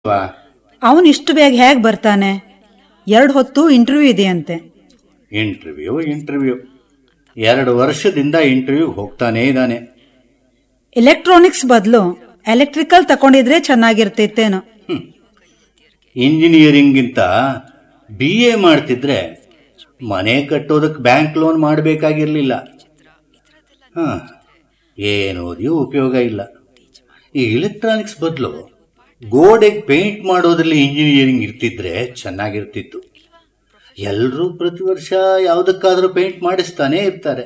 ಅಲ್ವಾ ಅವನು ಇಷ್ಟು ಬೇಗ ಹೇಗೆ ಬರ್ತಾನೆ ಎರಡು ಹೊತ್ತು ಇಂಟರ್ವ್ಯೂ ಇದೆಯಂತೆ ಇಂಟರ್ವ್ಯೂ ಇಂಟರ್ವ್ಯೂ ಎರಡು ವರ್ಷದಿಂದ ಇಂಟರ್ವ್ಯೂಗೆ ಹೋಗ್ತಾನೇ ಇದ್ದಾನೆ ಎಲೆಕ್ಟ್ರಾನಿಕ್ಸ್ ಬದಲು ಎಲೆಕ್ಟ್ರಿಕಲ್ ತಗೊಂಡಿದ್ರೆ ಚೆನ್ನಾಗಿರ್ತಿತ್ತೇನೋ ಇಂಜಿನಿಯರಿಂಗಿಂತ ಬಿ ಎ ಮಾಡ್ತಿದ್ರೆ ಮನೆ ಕಟ್ಟೋದಕ್ಕೆ ಬ್ಯಾಂಕ್ ಲೋನ್ ಮಾಡಬೇಕಾಗಿರ್ಲಿಲ್ಲ ಹಾಂ ಏನು ಓದಿಯೂ ಉಪಯೋಗ ಇಲ್ಲ ಈ ಎಲೆಕ್ಟ್ರಾನಿಕ್ಸ್ ಬದಲು ಗೋಡೆಗೆ ಪೇಂಟ್ ಮಾಡೋದ್ರಲ್ಲಿ ಇಂಜಿನಿಯರಿಂಗ್ ಇರ್ತಿದ್ರೆ ಚೆನ್ನಾಗಿರ್ತಿತ್ತು ಎಲ್ಲರೂ ಪ್ರತಿ ವರ್ಷ ಯಾವುದಕ್ಕಾದರೂ ಪೇಂಟ್ ಮಾಡಿಸ್ತಾನೇ ಇರ್ತಾರೆ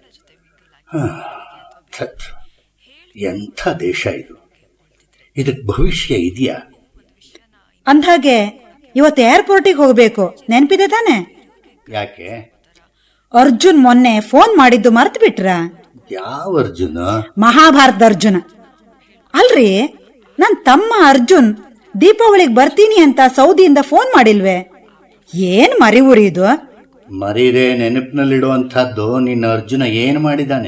ಹಾಂ, ಥತ್. ಎಂಥ ದೇಶ ಇದು ಇದಕ್ಕೆ ಭವಿಷ್ಯ ಇದೆಯಾ ಅಂದ್ಹಾಗೆ ಇವತ್ತು ಏರ್ಪೋರ್ಟಿಗೆ ಹೋಗ್ಬೇಕು ನೆನ್ಪಿದೆ ತಾನೆ ಯಾಕೆ ಅರ್ಜುನ್ ಮೊನ್ನೆ ಫೋನ್ ಮಾಡಿದ್ದು ಮರ್ತು ಬಿಟ್ರ ಯಾವ ಅರ್ಜುನ ಮಹಾಭಾರತ ಅರ್ಜುನ ಅಲ್ರಿ ನನ್ ತಮ್ಮ ಅರ್ಜುನ್ ದೀಪಾವಳಿಗೆ ಬರ್ತೀನಿ ಅಂತ ಸೌದಿಯಿಂದ ಫೋನ್ ಮಾಡಿಲ್ವೇ ಏನ್ ಮರಿವುರಿ ಇದು ಮರೀರೆ ನೆನಪಿನಲ್ಲಿಡುವಂಥದ್ದು ನಿನ್ನ ಅರ್ಜುನ ಏನು ಮಾಡಿದ್ದಾನೆ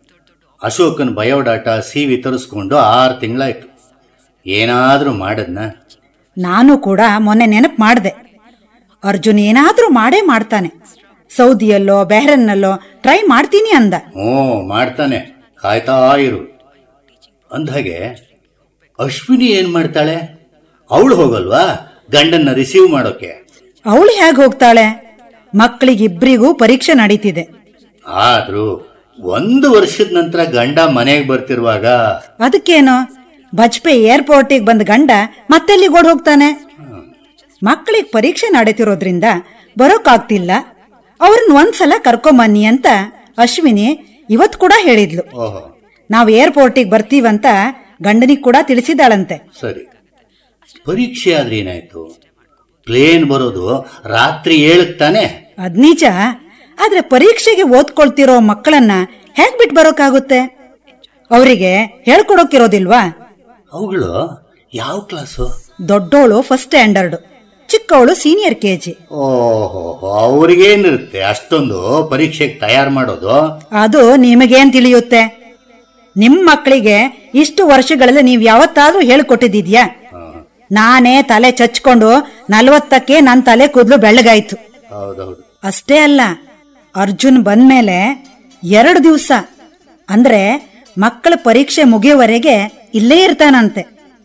ಅಶೋಕನ ಬಯೋಡಾಟಾ ಸಿ ವಿ ತರಿಸ್ಕೊಂಡು ಆರು ತಿಂಗಳಾಯ್ತು ಏನಾದರೂ ಮಾಡದ್ನ ನಾನು ಕೂಡ ಮೊನ್ನೆ ನೆನಪು ಮಾಡಿದೆ ಅರ್ಜುನ್ ಏನಾದ್ರೂ ಮಾಡೇ ಮಾಡ್ತಾನೆ ಸೌದಿಯಲ್ಲೋ ಬೆಹ್ರನ್ನಲ್ಲೋ ಟ್ರೈ ಮಾಡ್ತೀನಿ ಅಂದ ಹ್ಞೂ ಮಾಡ್ತಾನೆ ಕಾಯ್ತಾ ಇರು ಅಂದ್ಹಾಗೆ ಅಶ್ವಿನಿ ಏನು ಮಾಡ್ತಾಳೆ ಅವಳು ಹೋಗಲ್ವಾ ಗಂಡನ್ನ ರಿಸೀವ್ ಮಾಡೋಕೆ ಅವಳು ಹೇಗೆ ಹೋಗ್ತಾಳೆ ಮಕ್ಕಳಿಗಿಬ್ರಿಗೂ ಪರೀಕ್ಷೆ ನಡೀತಿದೆ ಆದ್ರೂ ಒಂದು ವರ್ಷದ ನಂತರ ಗಂಡ ಮನೆಗೆ ಬರ್ತಿರುವಾಗ ಅದಕ್ಕೇನು ಬಜ್ಪೆ ಏರ್ಪೋರ್ಟಿಗೆ ಬಂದ ಗಂಡ ಮತ್ತೆಲ್ಲಿಗೆ ಓಡ್ ಹೋಗ್ತಾನೆ ಮಕ್ಕಳಿಗೆ ಪರೀಕ್ಷೆ ನಡೀತಿರೋದ್ರಿಂದ ಬರೋಕ್ಕಾಗ್ತಿಲ್ಲ ಅವ್ರನ್ನ ಒಂದ್ಸಲ ಕರ್ಕೊಂಬನ್ನಿ ಅಂತ ಅಶ್ವಿನಿ ಇವತ್ ಕೂಡ ಹೇಳಿದ್ಲು ಓಹೋ ನಾವು ಏರ್ಪೋರ್ಟಿಗೆ ಬರ್ತೀವಂತ ಗಂಡನಿಗೆ ಕೂಡ ತಿಳಿಸಿದಾಳಂತೆ ಸರಿ ಪರೀಕ್ಷೆ ಆದ್ರೆ ಏನಾಯ್ತು ಪ್ಲೇನ್ ಬರೋದು ರಾತ್ರಿ ಏಳಕ್ ತಾನೆ ಅದ್ ನಿಜ ಆದ್ರೆ ಪರೀಕ್ಷೆಗೆ ಓದ್ಕೊಳ್ತಿರೋ ಮಕ್ಕಳನ್ನ ಹೇಗ್ ಬಿಟ್ ಬರೋಕ್ಕಾಗುತ್ತೆ ಅವರಿಗೆ ಹೇಳ್ಕೊಡೋಕಿರೋದಿಲ್ವಾ ಅವುಗಳು ಯಾವ ಕ್ಲಾಸು ದೊಡ್ಡೋಳು ಫಸ್ಟ್ ಸ್ಟ್ಯಾಂಡರ್ಡ್ ಚಿಕ್ಕವಳು ಸೀನಿಯರ್ ಕೆಜಿ ಓಹೋ ಅವ್ರಿಗೇನಿರುತ್ತೆ ಅಷ್ಟೊಂದು ಪರೀಕ್ಷೆಗೆ ತಯಾರು ಮಾಡೋದು ಅದು ನಿಮಗೇನ್ ತಿಳಿಯುತ್ತೆ ನಿಮ್ ಮಕ್ಕಳಿಗೆ ಇಷ್ಟು ವರ್ಷಗಳಲ್ಲಿ ನೀವ್ ಯಾವತ್ತಾದ್ರೂ ಹೇಳ್ಕೊಟ್ಟಿದ್ಯಾ ಹಾ, ನಾನೇ ತಲೆ ಚಚ್ಕೊಂಡು ನಲ್ವತ್ತಕ್ಕೆ ನನ್ ತಲೆ ಕೂದಲು ಬೆಳ್ಳಗಾಯ್ತು ಹೌದೌದು ಅಷ್ಟೇ ಅಲ್ಲ ಅರ್ಜುನ್ ಬಂದ್ಮೇಲೆ ಎರಡು ದಿವಸ ಅಂದ್ರೆ ಮಕ್ಕಳ ಪರೀಕ್ಷೆ ಮುಗಿಯುವವರೆಗೆ ಇಲ್ಲೇ ಇರ್ತಾನಂತೆ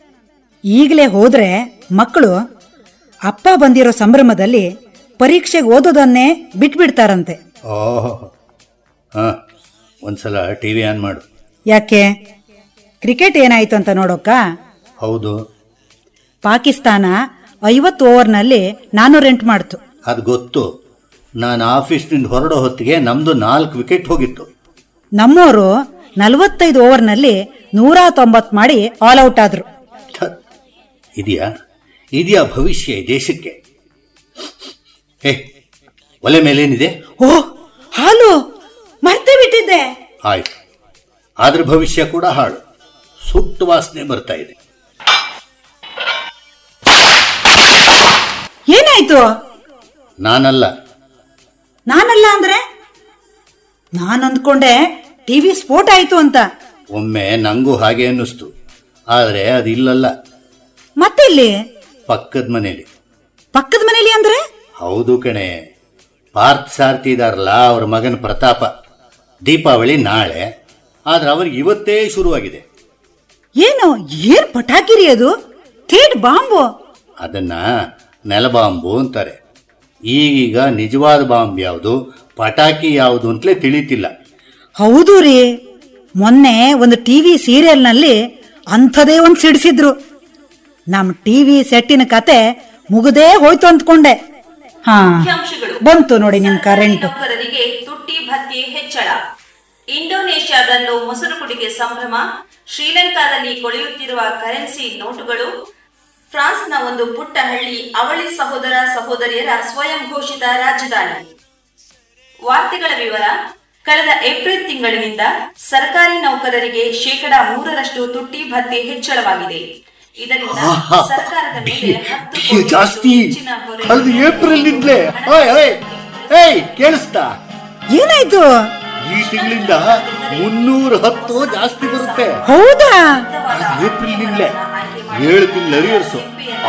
ಈಗಲೇ ಹೋದ್ರೆ ಮಕ್ಕಳು ಅಪ್ಪ ಬಂದಿರೋ ಸಂಭ್ರಮದಲ್ಲಿ ಪರೀಕ್ಷೆಗೆ ಓದೋದನ್ನೇ ಬಿಟ್ಬಿಡ್ತಾರಂತೆ ಓಹೋ ಹಾ ಒಂದ್ಸಲ ಟಿ ವಿ ಆನ್ ಮಾಡು ಯಾಕೆ ಕ್ರಿಕೆಟ್ ಏನಾಯ್ತು ಅಂತ ನೋಡೋಕ ಹೌದು ಪಾಕಿಸ್ತಾನ ಐವತ್ತು ಓವರ್ನಲ್ಲಿ ನಾನೂರ ಎಂಟು ಮಾಡ್ತು ಅದು ಗೊತ್ತು ನಾನು ಆಫೀಸ್ನಿಂದ ಹೊರಡೋ ಹೊತ್ತಿಗೆ ನಮ್ದು ನಾಲ್ಕು ವಿಕೆಟ್ ಹೋಗಿತ್ತು ನಮ್ಮೋರು ನಲವತ್ತೈದು ಓವರ್ನಲ್ಲಿ ನೂರ ತೊಂಬತ್ ಮಾಡಿ ಆಲ್ ಔಟ್ ಆದ್ರು ಥ, ಇದೆಯಾ ಇದೆಯಾ ಭವಿಷ್ಯ ಈ ದೇಶಕ್ಕೆ ಹೇ ಒಲೆ ಮೇಲೇನಿದೆ ಓ ಹಾಲು ಮರ್ತೇ ಬಿಟ್ಟಿದ್ದೆ ಆಯ್ತು ಆದ್ರ ಭವಿಷ್ಯ ಕೂಡ ಹಾಳು ಸುಟ್ಟು ವಾಸನೆ ಬರ್ತಾ ಇದೆ ಏನಾಯ್ತು ನಾನಲ್ಲ ನಾನಲ್ಲ ಅಂದ್ರೆ ನಾನ್ ಅಂದ್ಕೊಂಡೆ ಟಿವಿ ಸ್ಫೋಟ ಆಯ್ತು ಅಂತ ಒಮ್ಮೆ ನಂಗೂ ಹಾಗೆ ಅನ್ನಿಸ್ತು ಆದರೆ ಅದಿಲ್ಲಲ್ಲ ಮತ್ತೆ ಇಲ್ಲಿ ಪಕ್ಕದ ಮನೇಲಿ ಪಕ್ಕದ ಮನೇಲಿ ಅಂದ್ರೆ ಹೌದು ಕಣೆ ಪಾರ್ಥ ಸಾರ್ತಿ ಇದಾರಲ್ಲ ಅವ್ರ ಮಗನ ಪ್ರತಾಪ ದೀಪಾವಳಿ ನಾಳೆ ಆದ್ರೆ ಅವ್ರಿಗೆ ಇವತ್ತೇ ಶುರುವಾಗಿದೆ ಏನು ಏನ್ ಪಟಾಕಿರಿ ಅದು ಥೇಟ್ ಬಾಂಬು ಅದನ್ನ ನೆಲಬಾಂಬು ಅಂತಾರೆ ಈಗೀಗ ನಿಜವಾದ ಬಾಂಬ್ ಯಾವುದು ಪಟಾಕಿ ಯಾವುದು ಅಂತಲೇ ತಿಳಿತಿಲ್ಲ ಹೌದು ರೀ ಮೊನ್ನೆ ಒಂದು ಟಿವಿ ಸೀರಿಯಲ್ನಲ್ಲಿ ಅಂಥದೇ ಒಂದು ಸಿಡಿಸಿದ್ರು ನಮ್ ಟಿವಿ ಸೆಟ್ಟಿನ ಕತೆ ಮುಗದೇ ಹೋಯ್ತು ಅಂದ್ಕೊಂಡೆ ಹಾ ಮುಖ್ಯಾಂಶಗಳು ಬಂತು ನೋಡಿ ನಿಮ್ ಕರೆಂಟ್ ನೌಕರರಿಗೆ ತುಟ್ಟಿ ಭತ್ಯೆ ಹೆಚ್ಚಳ ಇಂಡೋನೇಷ್ಯಾದಲ್ಲೂ ಮೊಸರು ಕುಡಿಗೆ ಸಂಭ್ರಮ ಶ್ರೀಲಂಕಾದಲ್ಲಿ ಕೊಳೆಯುತ್ತಿರುವ ಕರೆನ್ಸಿ ನೋಟುಗಳು ಫ್ರಾನ್ಸ್ನ ಒಂದು ಪುಟ್ಟ ಹಳ್ಳಿ ಅವಳಿ ಸಹೋದರ ಸಹೋದರಿಯರ ಸ್ವಯಂ ಘೋಷಿತ ರಾಜಧಾನಿ ವಾರ್ತೆಗಳ ವಿವರ ಕಳೆದ ಏಪ್ರಿಲ್ ತಿಂಗಳಿನಿಂದ ಸರ್ಕಾರಿ ನೌಕರರಿಗೆ ಶೇಕಡಾ ಮೂರರಷ್ಟು ತುಟ್ಟಿ ಭತ್ಯೆ ಹೆಚ್ಚಳವಾಗಿದೆ ಇದರಿಂದ ಸರ್ಕಾರದ ಮೇಲೆ ಹತ್ತು ಕೋಟಿ ಜಾಸ್ತಿ ಹೆಚ್ಚಿನ ಹೊರೆ ಕಳೆದ ಏಪ್ರಿಲ್ ನಿಂದಲೇ ಓಯ್ ಓಯ್ ಏಯ್ ಕೇಳಿಸ್ತಾ ಏನಾಯ್ತು ಈ ತಿಂಗಳಿಂದ ಮುನ್ನೂರ ಹತ್ತು ಜಾಸ್ತಿ ಬರುತ್ತೆ ಹೌದಾ ಏಪ್ರಿಲ್ ನಿಂದಲೇ ಏಳು ತಿಂಗಳು ಅರಿಯರ್ಸು